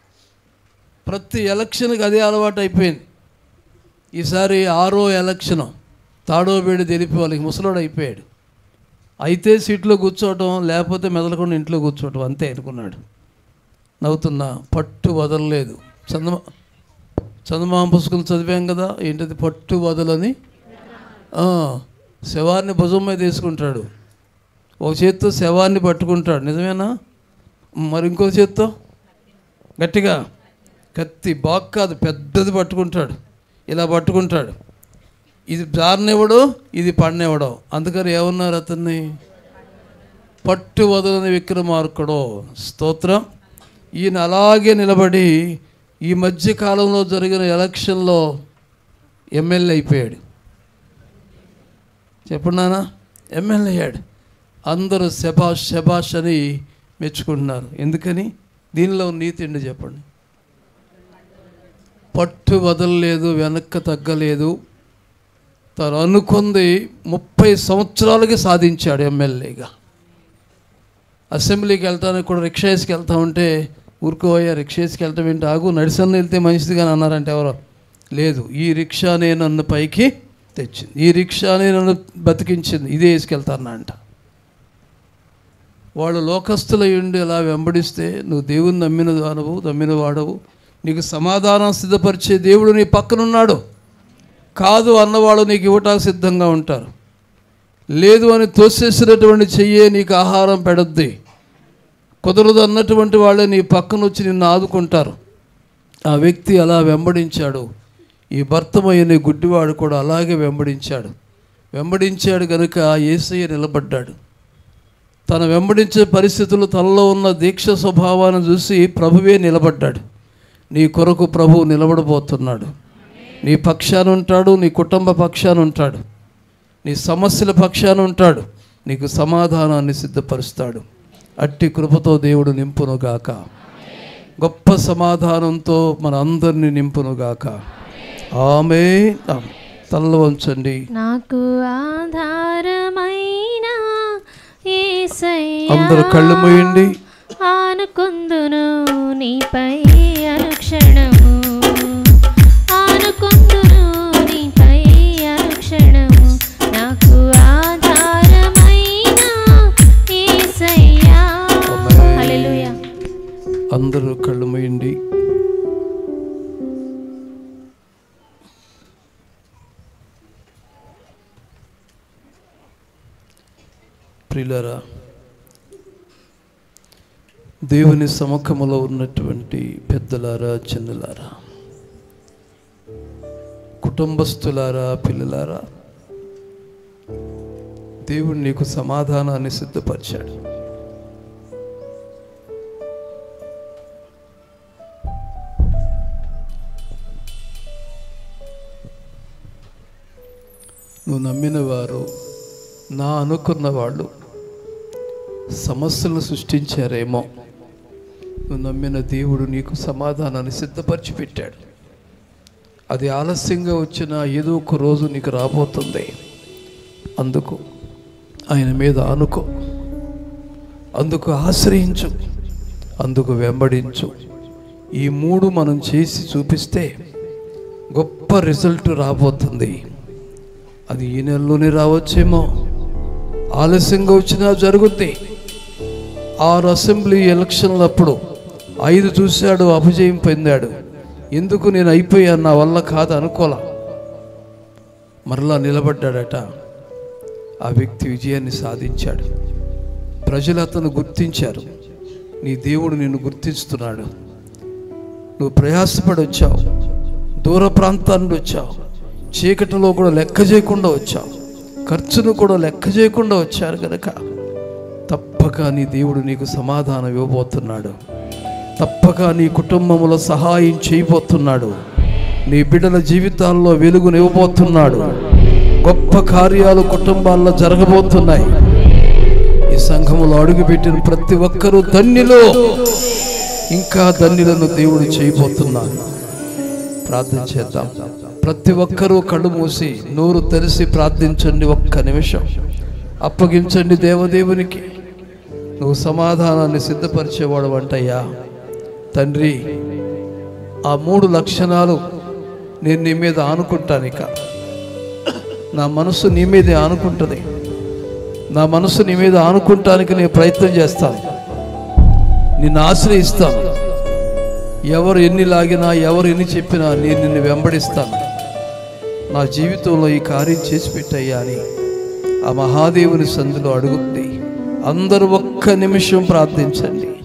ప్రతి ఎలక్షన్కి అదే అలవాటు అయిపోయింది ఈసారి ఆరో ఎలక్షన్ తాడో బేడి తెలిపి వాళ్ళకి ముసలోడు అయిపోయాడు అయితే సీట్లో కూర్చోవటం లేకపోతే మెదలకుండా ఇంట్లో కూర్చోవటం అంతే అనుకున్నాడు నవ్వుతున్నా పట్టు వదలలేదు చందమా చందమామ పుస్తకం చదివాం కదా ఏంటది పట్టు వదలని ఆ, శవాన్ని భుజం మీద తీసుకుంటాడు ఒక చేత్తో శవాన్ని పట్టుకుంటాడు నిజమేనా మరి ఇంకో చేత్తో గట్టిగా కత్తి బాగ్ కాదు పెద్దది పట్టుకుంటాడు ఇలా పట్టుకుంటాడు ఇది జారనివ్వడు ఇది పడనివ్వడం అందుకని ఏమన్నారు అతన్ని పట్టు వదలని విక్రమార్కుడు స్తోత్రం ఈయన అలాగే నిలబడి ఈ మధ్య కాలంలో జరిగిన ఎలక్షన్లో ఎమ్మెల్యే అయిపోయాడు చెప్పండానా ఎమ్మెల్యే అయ్యాడు అందరూ శబాష్ శబాష్ అని మెచ్చుకుంటున్నారు ఎందుకని దీనిలో నీతి ఏంటి చెప్పండి పట్టు వదలలేదు వెనక్కి తగ్గలేదు తను అనుకుంది ముప్పై సంవత్సరాలకి సాధించాడు ఎమ్మెల్యేగా అసెంబ్లీకి వెళ్తానికి కూడా రిక్షా వేసుకు వెళ్తా ఉంటే ఊరుకోవయ్యా రిక్షా వేసుకు వెళ్ళటం ఏంటి ఆగు నడిసన్న వెళ్తే మంచిది కానీ అన్నారంటే ఎవరో లేదు ఈ రిక్షానే నన్ను పైకి తెచ్చింది ఈ రిక్షానే నన్ను బతికించింది ఇదే వేసుకెళ్తాను అంట వాళ్ళు లోకస్తుల ఉండి అలా వెంబడిస్తే నువ్వు దేవుని నమ్మిన దానవు నమ్మిన వాడవు నీకు సమాధానం సిద్ధపరిచే దేవుడు నీ పక్కనున్నాడు కాదు అన్నవాళ్ళు నీకు ఇవ్వటానికి సిద్ధంగా ఉంటారు లేదు అని తోసేసినటువంటి చెయ్యే నీకు ఆహారం పెడద్ది కుదరదు అన్నటువంటి వాళ్ళే నీ పక్కన వచ్చి నిన్ను ఆదుకుంటారు ఆ వ్యక్తి అలా వెంబడించాడు ఈ భర్తమయ్యని గుడ్డివాడు కూడా అలాగే వెంబడించాడు వెంబడించాడు కనుక ఏసయ్య నిలబడ్డాడు తన వెంబడించే పరిస్థితులు తనలో ఉన్న దీక్ష స్వభావాన్ని చూసి ప్రభువే నిలబడ్డాడు నీ కొరకు ప్రభువు నిలబడబోతున్నాడు నీ పక్షాన ఉంటాడు నీ కుటుంబ పక్షాన ఉంటాడు నీ సమస్యల పక్షాన ఉంటాడు నీకు సమాధానాన్ని సిద్ధపరుస్తాడు అట్టి కృపతో దేవుడు నింపునుగాక గొప్ప సమాధానంతో మన అందరినీ నింపునుగాక ఆమె తల్ల వంచండి నాకు ఆధారమైన యేసయ్యా అందరూ కళ్ళు మూయండి ఆనుకుందును నీపై అనుక్షణము ఆనుకుందును నీపై అనుక్షణము నాకు ఆధారమైన యేసయ్యా హల్లెలూయా అందరూ కళ్ళు మూయండి ప్రియులరా దేవుని సముఖములో ఉన్నటువంటి పెద్దలారా చిన్నలారా కుటుంబస్తులారా పిల్లలారా దేవుడు నీకు సమాధానాన్ని సిద్ధపరిచాడు నువ్వు నమ్మిన వారు నా అనుకున్న వాళ్ళు సమస్యలను సృష్టించారేమో నువ్వు నమ్మిన దేవుడు నీకు సమాధానాన్ని సిద్ధపరిచి పెట్టాడు అది ఆలస్యంగా వచ్చిన ఏదో ఒక రోజు నీకు రాబోతుంది అందుకు ఆయన మీద ఆనుకో అందుకు ఆశ్రయించు అందుకు వెంబడించు ఈ మూడు మనం చేసి చూపిస్తే గొప్ప రిజల్ట్ రాబోతుంది అది ఈ నెలలోనే రావచ్చేమో ఆలస్యంగా వచ్చినా జరుగుద్ది ఆరు అసెంబ్లీ ఎలక్షన్లప్పుడు ఐదు చూశాడు అపజయం పొందాడు ఎందుకు నేను అయిపోయాను నా వల్ల కాదు అనుకోలా మరలా నిలబడ్డాడట ఆ వ్యక్తి విజయాన్ని సాధించాడు ప్రజలు అతను గుర్తించారు నీ దేవుడు నిన్ను గుర్తిస్తున్నాడు నువ్వు ప్రయాసపడి వచ్చావు దూర ప్రాంతాన్ని వచ్చావు చీకటిలో కూడా లెక్క చేయకుండా వచ్చావు ఖర్చును కూడా లెక్క చేయకుండా వచ్చారు కనుక తప్పక నీ దేవుడు నీకు సమాధానం ఇవ్వబోతున్నాడు తప్పక నీ కుటుంబంలో సహాయం చేయబోతున్నాడు నీ బిడ్డల జీవితాల్లో వెలుగును ఇవ్వబోతున్నాడు గొప్ప కార్యాలు కుటుంబాల్లో జరగబోతున్నాయి ఈ సంఘములో అడుగుపెట్టిన ప్రతి ఒక్కరూ ధన్యులు ఇంకా ధన్యులను దేవుడు చేయబోతున్నాడు ప్రార్థన చేద్దాం ప్రతి ఒక్కరూ కళ్ళు మూసి నోరు తెరిసి ప్రార్థించండి ఒక్క నిమిషం అప్పగించండి దేవదేవునికి నువ్వు సమాధానాన్ని సిద్ధపరిచేవాడు అంటయ్యా తండ్రి ఆ మూడు లక్షణాలు నేను నీ మీద ఆనుకుంటానిక నా మనసు నీ మీదే ఆనుకుంటుంది నా మనసు నీ మీద ఆనుకుంటానికి నేను ప్రయత్నం చేస్తాను నిన్ను ఆశ్రయిస్తాను ఎవరు ఎన్ని లాగినా ఎవరు ఎన్ని చెప్పినా నేను నిన్ను వెంబడిస్తాను నా జీవితంలో ఈ కార్యం చేసి పెట్టయ్యా అని ఆ మహాదేవుని సందులో అడుగుద్ది అందరూ ఒక్క నిమిషం ప్రార్థించండి